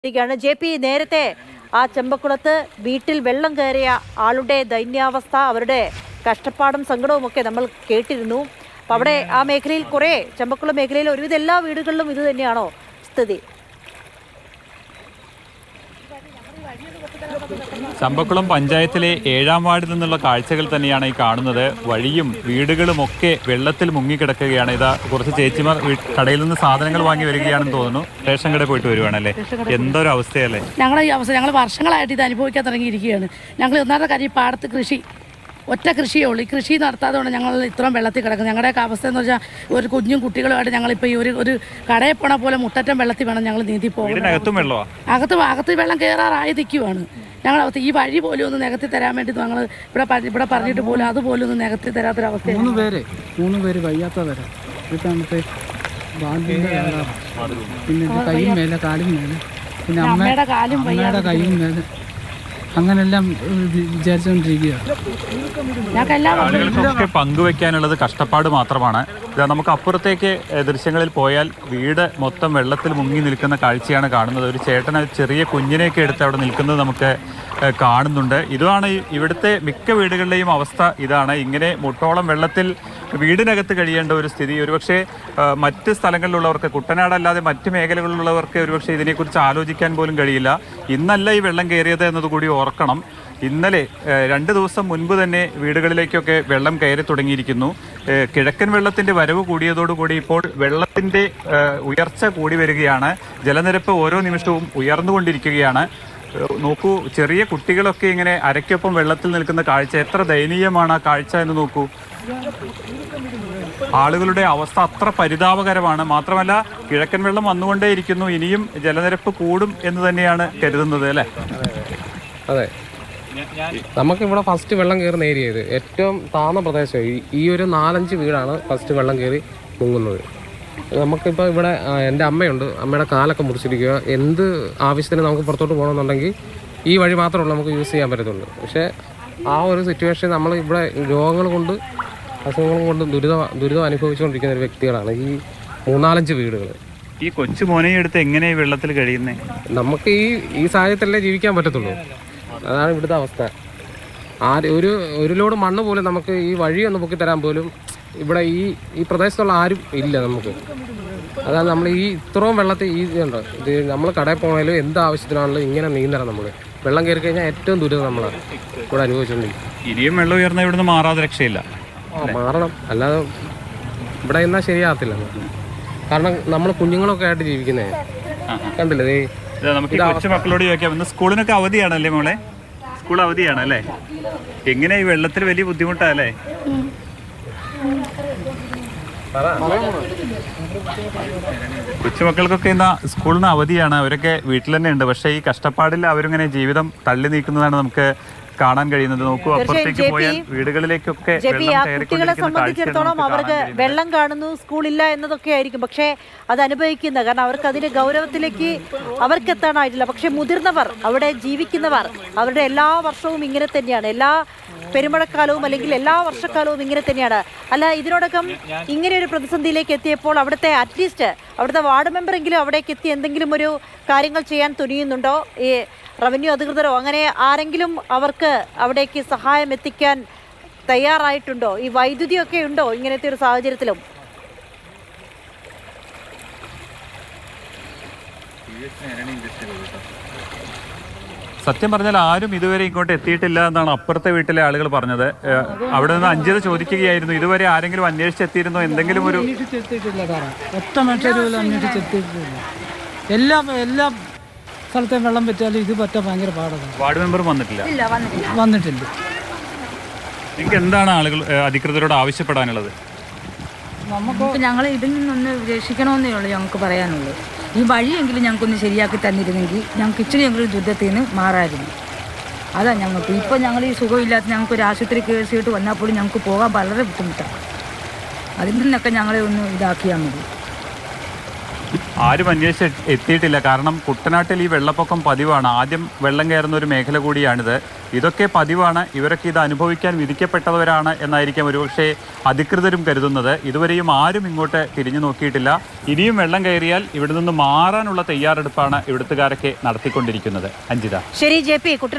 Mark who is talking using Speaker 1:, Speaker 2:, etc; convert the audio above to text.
Speaker 1: ാണ് J P നേരത്തെ ആ ചെമ്പക്കുളത്ത് വീട്ടിൽ വെള്ളം കയറിയ ആളുടെ ദൈന്യാവസ്ഥ അവരുടെ കഷ്ടപ്പാടും സങ്കടവും ഒക്കെ നമ്മൾ കേട്ടിരുന്നു അപ്പൊ അവിടെ ആ മേഖലയിൽ കുറെ ചെമ്പക്കുളം മേഖലയിൽ ഒരുവിധ എല്ലാ വീടുകളിലും ഇത് തന്നെയാണോ സ്ഥിതി
Speaker 2: ചമ്പക്കുളം പഞ്ചായത്തിലെ ഏഴാം വാർഡിൽ നിന്നുള്ള കാഴ്ചകൾ തന്നെയാണ് ഈ കാണുന്നത് വഴിയും വീടുകളും ഒക്കെ വെള്ളത്തിൽ മുങ്ങിക്കിടക്കുകയാണ് ഇതാ കുറച്ച് ചേച്ചിമാർ വീ- കടയിൽ നിന്ന് സാധനങ്ങൾ വാങ്ങി വരികയാണെന്ന് തോന്നുന്നു റേഷൻ കടയിൽ പോയിട്ട് വരുവാണല്ലേ എന്തൊരു അവസ്ഥയല്ലേ
Speaker 3: ഞങ്ങളെ ഈ അവസ്ഥ ഞങ്ങൾ വർഷങ്ങളായിട്ട് ഇത് അനുഭവിക്കാൻ തുടങ്ങിയിരിക്കുകയാണ് ഞങ്ങൾ ഒന്നാമത്തെ കാര്യം ഈ പാടത്ത് കൃഷി ഒറ്റ കൃഷിയേ ഉള്ളൂ ഈ കൃഷി നടത്താതെ ഞങ്ങൾ ഇത്രയും വെള്ളത്തിൽ കിടക്കുന്നത് ഞങ്ങളുടെയൊക്കെ അവസ്ഥ എന്ന് വെച്ചാൽ ഒരു കുഞ്ഞും കുട്ടികളുമായിട്ട് ഞങ്ങളിപ്പോൾ ഈ ഒരു ഒരു കടയിൽ പോണ പോലെ മുട്ടറ്റം വെള്ളത്തിൽ വേണം ഞങ്ങൾ നീന്തി പോകുന്നത്
Speaker 2: വീടിനകത്തും വെള്ളമാ
Speaker 3: അകത്ത് അകത്ത് വെള്ളം കയറാറായി നിൽക്കുവാണ് ഞങ്ങളകത്ത് ഈ വഴി പോലും ഒന്ന് നികത്തി തരാൻ വേണ്ടി ഞങ്ങൾ ഇവിടെ പറഞ്ഞ്- ഇവിടെ പറഞ്ഞിട്ട് പോലും അതുപോലും ഒന്ന് നികത്തി തരാത്തൊരവസ്ഥയാണ്
Speaker 4: മൂന്ന് പേര് മൂന്ന് പേര് വയ്യാത്തവരാ ഇവിടുത്തെ ബാങ്കിന്റെ വേല പിന്നെ ഇത് കൈയും മേലെ കാലും മേലെ പിന്നെ അമ്മ
Speaker 3: അമ്മയുടെ കാലും
Speaker 4: അമ്മയുടെ കൈയും മേലെ അങ്ങനെല്ലാം വി- വിചാരിച്ചുകൊണ്ടിരിക്കുക
Speaker 3: ഞങ്ങൾക്ക് എല്ലാ
Speaker 2: ആളുകൾക്കൊക്കെ പങ്കുവെക്കാനുള്ളത് കഷ്ടപ്പാട് മാത്രമാണ് ഇതാ നമുക്ക് അപ്പുറത്തേക്ക് ഏഹ്, ദൃശ്യങ്ങളിൽ പോയാൽ വീട് മൊത്തം വെള്ളത്തിൽ മുങ്ങി നിൽക്കുന്ന കാഴ്ചയാണ് കാണുന്നത് ഒരു ചേട്ടൻ ആ ചെറിയ കുഞ്ഞിനെയൊക്കെ എടുത്ത് അവിടെ നിൽക്കുന്നത് നമുക്ക് ഏഹ്, കാണുന്നുണ്ട് ഇതാണ് ഈ- ഇവിടുത്തെ മിക്ക വീടുകളിലെയും അവസ്ഥ ഇതാണ് ഇങ്ങനെ മുട്ടോളം വെള്ളത്തിൽ വീടിനകത്ത് കഴിയേണ്ട ഒരു സ്ഥിതി ഒരുപക്ഷെ ഏഹ്, മറ്റ് സ്ഥലങ്ങളിലുള്ളവർക്ക് കുട്ടനാടല്ലാതെ മറ്റ് മേഖലകളിലുള്ളവർക്ക് ഒരുപക്ഷെ ഇതിനെക്കുറിച്ച് ആലോചിക്കാൻ പോലും കഴിയില്ല ഇന്നല്ല ഈ വെള്ളം കയറിയത് എന്നതുകൂടി ഓർക്കണം ഇന്നലെ ഏഹ്, രണ്ട് ദിവസം മുൻപ് തന്നെ വീടുകളിലേക്കൊക്കെ വെള്ളം കയറി തുടങ്ങിയിരിക്കുന്നു ഏഹ്, കിഴക്കൻ വെള്ളത്തിന്റെ വരവ് കൂടിയതോടുകൂടി ഇപ്പോൾ വെള്ളത്തിന്റെ ഏഹ്, ഉയർച്ച കൂടി വരികയാണ് ജലനിരപ്പ് ഓരോ നിമിഷവും ഉയർന്നുകൊണ്ടിരിക്കുകയാണ് ഏഹ്, നോക്കൂ ചെറിയ കുട്ടികളൊക്കെ ഇങ്ങനെ അരയ്ക്കൊപ്പം വെള്ളത്തിൽ നിൽക്കുന്ന കാഴ്ച എത്ര ദയനീയമാണ് ആ കാഴ്ച എന്ന് നോക്കൂ ആളുകളുടെ അവസ്ഥ അത്ര പരിതാപകരമാണ് മാത്രമല്ല കിഴക്കൻ വെള്ളം വന്നുകൊണ്ടേയിരിക്കുന്നു ഇനിയും ജലനിരപ്പ് കൂടും എന്ന് തന്നെയാണ് കരുതുന്നത് അല്ലേ
Speaker 5: അതെ നമുക്കിവിടെ ഫസ്റ്റ് വെള്ളം കയറുന്ന ഏരിയ ഇത് ഏറ്റവും താഴ്ന്ന പ്രദേശം ഈ- ഈ ഒരു നാലഞ്ച് വീടാണ് ഫസ്റ്റ് വെള്ളം കയറി മുങ്ങുന്നത് നമുക്കിപ്പോൾ ഇവിടെ ആ, എൻ്റെ അമ്മയുണ്ട് അമ്മയുടെ കാലൊക്കെ മുറിച്ചിരിക്കുക എന്ത് ആവശ്യത്തിന് നമുക്ക് പുറത്തോട്ട് പോകണമെന്നുണ്ടെങ്കിൽ ഈ വഴി മാത്രമേ നമുക്ക് യൂസ് ചെയ്യാൻ പറ്റത്തുള്ളൂ പക്ഷേ ആ ഒരു സിറ്റുവേഷൻ നമ്മൾ ഇവിടെ രോഗങ്ങൾ കൊണ്ട് അസുഖങ്ങളും കൊണ്ട് ദുരിതം ദുരിതം അനുഭവിച്ചുകൊണ്ടിരിക്കുന്ന ഒരു വ്യക്തികളാണ് ഈ മൂന്നാലഞ്ച് വീടുകൾ
Speaker 2: ഈ കൊച്ചു മോനെ എടുത്ത് എങ്ങനെ ഈ വെള്ളത്തിൽ കഴിയുന്നേ
Speaker 5: നമുക്ക് ഈ ഈ സാഹചര്യത്തിലല്ലേ ജീവിക്കാൻ പറ്റത്തുള്ളൂ അതാണ് ഇവിടുത്തെ അവസ്ഥ ആര് ഒരു ഒരു ലോഡ് മണ്ണ് പോലും നമുക്ക് ഈ വഴി ഒന്ന് പൊക്കി തരാൻ പോലും ഇവിടെ ഈ ഈ പ്രദേശത്തുള്ള ആരും ഇല്ല നമുക്ക് അതാണ് നമ്മൾ ഈ ഇത്രയും വെള്ളത്തിൽ ഈ ഇതുണ്ട് ഇത് നമ്മൾ കടയിൽ പോകണേലും എന്ത് ആവശ്യത്തിനാണെങ്കിലും ഇങ്ങനെ നീന്തണം നമ്മൾ വെള്ളം കയറി കഴിഞ്ഞാൽ ഏറ്റവും ദുരിതം നമ്മളാണ് ഇവിടെ അനുഭവിച്ചുകൊണ്ടിരിക്കും
Speaker 2: ഇനിയും വെള്ളം ഉയർന്ന ഇവിടുന്ന് മാറാതെ രക്ഷയില്ല
Speaker 5: ആ മാറണം അല്ലാതെ ഇവിടെ നിന്നാൽ ശരിയാകത്തില്ല കാരണം നമ്മൾ കുഞ്ഞുങ്ങളൊക്കെ ആയിട്ട് ജീവിക്കുന്നേ കണ്ടില്ലേ ദേ
Speaker 2: ഇതാ നമുക്ക് ഈ കൊച്ചു മക്കളോട് ചോദിക്കാം ഇന്ന് സ്കൂളിനൊക്കെ അവധിയാണല്ലേ മോളെ സ്കൂൾ അവധിയാണ് അല്ലേ എങ്ങനെ ഈ വെള്ളത്തിൽ വലിയ ബുദ്ധിമുട്ടല്ലേ കൊച്ചുമക്കൾക്കൊക്കെ ഇന്ന് സ്കൂളിൽ നിന്ന് അവധിയാണ് അവരൊക്കെ വീട്ടിൽ തന്നെ ഉണ്ട് പക്ഷേ ഈ കഷ്ടപ്പാടിൽ അവരിങ്ങനെ ജീവിതം തള്ളി നീക്കുന്നതാണ് നമുക്ക് കാണാൻ കഴിയുന്നത് നോക്കൂ അപ്പുറത്തേക്ക്
Speaker 1: ജെ പി,
Speaker 2: പോയാൽ വീടുകളിലേക്കൊക്കെ
Speaker 1: ജെ പി
Speaker 2: വെള്ളം
Speaker 1: ആ കുട്ടികളെ
Speaker 2: കയറിക്കൊണ്ടിരിക്കുന്ന കാഴ്ചയാണ്
Speaker 1: സംബന്ധിച്ചിടത്തോളം
Speaker 2: നമുക്ക്
Speaker 1: അവർക്ക്
Speaker 2: കാണാൻ കഴിയുന്നത്.
Speaker 1: വെള്ളം കാണുന്നു സ്കൂളില്ല എന്നതൊക്കെ ആയിരിക്കും പക്ഷേ അത് അനുഭവിക്കുന്ന കാരണം അവർക്ക് അതിന്റെ ഗൗരവത്തിലേക്ക് അവർക്ക് എത്താനായിട്ടില്ല പക്ഷെ മുതിർന്നവർ അവിടെ ജീവിക്കുന്നവർ അവരുടെ എല്ലാ വർഷവും ഇങ്ങനെ തന്നെയാണ് എല്ലാ പെരുമഴക്കാലവും അല്ലെങ്കിൽ എല്ലാ വർഷക്കാലവും ഇങ്ങനെ തന്നെയാണ് അല്ല ഇതിനോടകം ഇങ്ങനെ ഒരു പ്രതിസന്ധിയിലേക്ക് എത്തിയപ്പോൾ അവിടുത്തെ അറ്റ്ലീസ്റ്റ് അവിടുത്തെ വാർഡ് മെമ്പറെങ്കിലും അവിടേക്ക് എത്തി എന്തെങ്കിലും ഒരു കാര്യങ്ങൾ ചെയ്യാൻ തുനിയുന്നുണ്ടോ ഈ റവന്യൂ അധികൃതരോ അങ്ങനെ ആരെങ്കിലും അവർക്ക് അവിടേക്ക് സഹായം എത്തിക്കാൻ തയ്യാറായിട്ടുണ്ടോ ഈ വൈദ്യുതിയൊക്കെ ഉണ്ടോ ഇങ്ങനത്തെ ഒരു സാഹചര്യത്തിലും
Speaker 2: സത്യം പറഞ്ഞാൽ ആരും ഇതുവരെ ഇങ്ങോട്ട് എത്തിയിട്ടില്ല എന്നാണ് അപ്പുറത്തെ വീട്ടിലെ ആളുകൾ പറഞ്ഞത് ഏഹ് അവിടെ നിന്ന് അഞ്ചിത ചോദിക്കുകയായിരുന്നു ഇതുവരെ ആരെങ്കിലും അന്വേഷിച്ചെത്തിയിരുന്നോ എന്തെങ്കിലും ഒരു
Speaker 4: അന്വേഷിച്ചെത്തിയിട്ടില്ല സാറേ ഒറ്റ മനുഷ്യർ പോലും അന്വേഷിച്ചെത്തിയിട്ടില്ല എല്ലാ എല്ലാ സ്ഥലത്തെയും വെള്ളം പറ്റിയാലും ഇത് പറ്റാൻ ഭയങ്കര പാടാണ്
Speaker 2: വാർഡ് മെമ്പർ വന്നിട്ടില്ല
Speaker 4: വന്നിട്ടില്ല
Speaker 2: നിങ്ങൾക്ക് എന്താണ് ആളുകൾ ഏഹ് അധികൃതരോട് ആവശ്യപ്പെടാനുള്ളത്
Speaker 6: നമുക്ക് ഞങ്ങളെ ഇതിൽ നിന്നൊന്ന് രക്ഷിക്കണമെന്നേ ഉള്ളൂ ഞങ്ങൾക്ക് പറയാനുള്ളൂ ഈ വഴിയെങ്കിലും ഞങ്ങൾക്കൊന്ന് ശരിയാക്കി തന്നിരുന്നെങ്കിൽ ഞങ്ങൾക്ക് ഇച്ചിരിയെങ്കിലും ദുരിതത്തിൽ നിന്ന് മാറായിരുന്നു അതാ ഞങ്ങൾക്ക് ഇപ്പം ഞങ്ങൾ ഈ സുഖമില്ലാത്ത ഞങ്ങൾക്ക് ഒരു ആശുപത്രി കേസിയിട്ട് വന്നാൽ പോലും ഞങ്ങൾക്ക് പോകാൻ വളരെ ബുദ്ധിമുട്ടാണ് അതിൽ നിന്നൊക്കെ ഞങ്ങളെ ഒന്ന് ഇതാക്കിയാൽ മതി
Speaker 2: ആരും അന്വേഷിച്ച് എത്തിയിട്ടില്ല കാരണം കുട്ടനാട്ടിൽ ഈ വെള്ളപ്പൊക്കം പതിവാണ് ആദ്യം വെള്ളം കയറുന്ന ഒരു മേഖല കൂടിയാണിത് ഇതൊക്കെ പതിവാണ് ഇവരൊക്കെ ഇത് അനുഭവിക്കാൻ വിധിക്കപ്പെട്ടവരാണ് എന്നായിരിക്കാം ഒരുപക്ഷെ അധികൃതരും കരുതുന്നത് ഇതുവരെയും ആരും ഇങ്ങോട്ട് തിരിഞ്ഞു നോക്കിയിട്ടില്ല ഇനിയും വെള്ളം കയറിയാൽ ഇവിടെ നിന്ന് മാറാനുള്ള തയ്യാറെടുപ്പാണ് ഇവിടുത്തുകാരൊക്കെ നടത്തിക്കൊണ്ടിരിക്കുന്നത് അഞ്ജിത
Speaker 1: ശരി ജെ പി കുട്ടനാട്